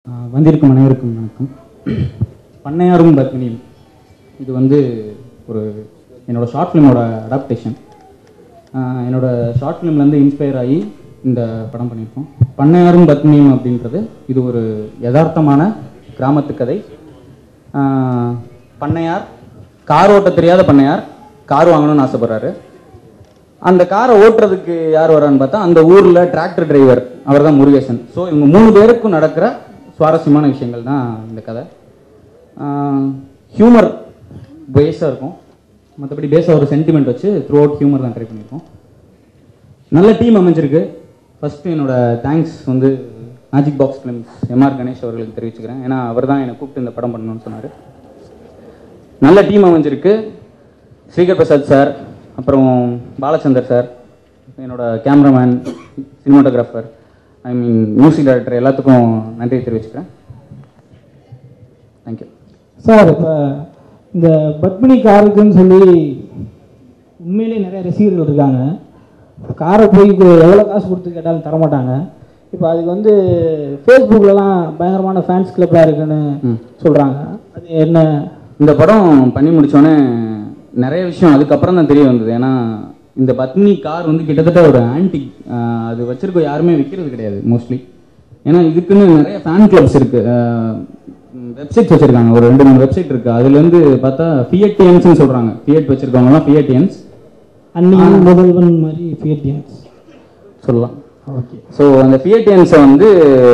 ஆஹ் வந்திருக்கும் அனைவருக்கும் வணக்கம் பண்ணையாரும் பத்மினியும் இது வந்து ஒரு என்னோட ஷார்ட் ஃபிலிமோட அடாப்டேஷன் என்னோட ஷார்ட் ஃபிலிம்லேருந்து இன்ஸ்பயர் ஆகி இந்த படம் பண்ணியிருக்கோம் பண்ணையாரும் பத்மினியும் அப்படின்றது இது ஒரு யதார்த்தமான கிராமத்து கதை ஆஹ் பண்ணையார் கார் ஓட்ட தெரியாத பண்ணையார் கார் வாங்கணும்னு ஆசைப்படுறாரு அந்த காரை ஓட்டுறதுக்கு யார் வரான்னு பார்த்தா அந்த ஊர்ல டிராக்டர் டிரைவர் அவர் தான் முருகேசன் ஸோ இவங்க மூணு பேருக்கும் நடக்கிற சுவாரஸ்யமான விஷயங்கள் தான் இந்த கதை ஹியூமர் பேஸாக இருக்கும் மற்றபடி பேஸாக ஒரு சென்டிமெண்ட் வச்சு த்ரூ அவுட் ஹியூமர் தான் ட்ரை பண்ணியிருக்கோம் நல்ல டீம் அமைஞ்சிருக்கு ஃபர்ஸ்ட் என்னோட தேங்க்ஸ் வந்து magic box films M R Ganesh அவர்களுக்கு தெரிவிச்சுக்கிறேன் ஏன்னா அவர் தான் என்னை கூப்பிட்டு இந்த படம் பண்ணணும்னு சொன்னார் நல்ல டீம் அமைஞ்சிருக்கு ஸ்ரீகர் பிரசாத் சார் அப்புறம் பாலச்சந்தர் சார் என்னோட cameraman cinematographer I mean music director எல்லாத்துக்கும் நன்றி தெரிவிச்சுக்கிறேன் தேங்க்யூ சார் இப்போ இந்த பத்மினி காருக்குன்னு சொல்லி உண்மையிலேயே நிறைய ரசிகர்கள் இருக்காங்க காரை போய் எவ்வளோ காசு கொடுத்து கேட்டாலும் தரமாட்டாங்க இப்போ அதுக்கு வந்து ஃபேஸ்புக்லலாம் பயங்கரமான ஃபேன்ஸ் கிளப்பாக இருக்குன்னு ம். சொல்கிறாங்க அது என்ன இந்த படம் பண்ணி முடிச்சோடனே நிறைய விஷயம் அதுக்கப்புறம் தான் தெரிய வந்தது ஏன்னா இந்த பத்னி கார் வந்து கிட்டத்தட்ட ஒரு ஆன்டிக் அது வச்சிருக்க யாருமே விற்கிறது கிடையாது மோஸ்ட்லி ஏன்னா இதுக்குன்னு நிறைய ஃபேன் கிளப்ஸ் இருக்கு வெப்சைட்ஸ் வச்சிருக்காங்க ஒரு ரெண்டு மூணு வெப்சைட் இருக்கு அதுல இருந்து பார்த்தா ஃபியட்டியன்ஸ்னு சொல்றாங்க ஃபியட் வச்சிருக்கவங்கலாம் ஃபியட்டியன்ஸ் அன்னியின் முதல்வன் மாதிரி ஃபியட்டியன்ஸ் சொல்லலாம் ஓகே ஸோ அந்த ஃபியட்டியன்ஸை வந்து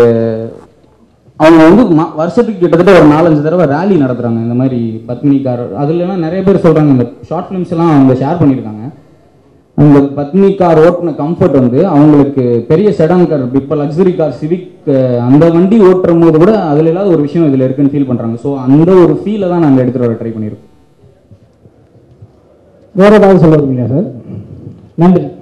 அவங்க வந்து ம- வருஷத்துக்கு கிட்டத்தட்ட ஒரு நாலஞ்சு தடவை ரேலி நடத்துறாங்க இந்த மாதிரி பத்மினி கார் அதுலலாம் நிறைய பேர் சொல்றாங்க இந்த ஷார்ட் ஃபிலிம்ஸ் எல்லாம் அவங்க ஷேர் பண்ணியிருக்காங்க அந்த பத்மினி கார் ஓட்டின கம்ஃபர்ட் வந்து அவங்களுக்கு பெரிய செடான் கார் இப்போ லக்ஸரி கார் சிவிக் அந்த வண்டி ஓட்டுறும் போது கூட அதுல இல்லாத ஒரு விஷயம் இதுல இருக்குன்னு ஃபீல் பண்றாங்க ஸோ அந்த ஒரு ஃபீலை தான் நாங்கள் எடுத்துட்டு வர ட்ரை பண்ணியிருக்கோம் வேறு ஏதாவது சொல்ல வரீங்களா சார் நன்றி